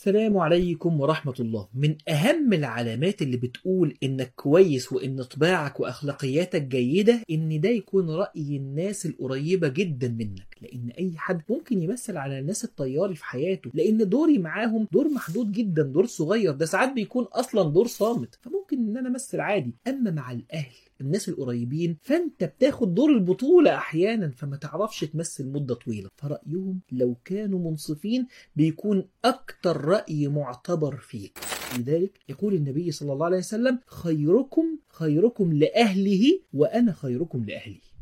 السلام عليكم ورحمة الله من أهم العلامات اللي بتقول إنك كويس وإن طباعك وأخلاقياتك جيدة إن ده يكون رأي الناس القريبة جدا منك لأن أي حد ممكن يمثل على الناس الطياري في حياته لأن دوري معاهم دور محدود جدا دور صغير ده ساعات بيكون أصلا دور صامت فممكن إن أنا أمثل عادي أما مع الأهل الناس القريبين فانت بتاخد دور البطولة احيانا فما تعرفش تمثل مدة طويلة فرأيهم لو كانوا منصفين بيكون اكتر رأي معتبر فيك لذلك يقول النبي صلى الله عليه وسلم خيركم خيركم لأهله وأنا خيركم لأهلي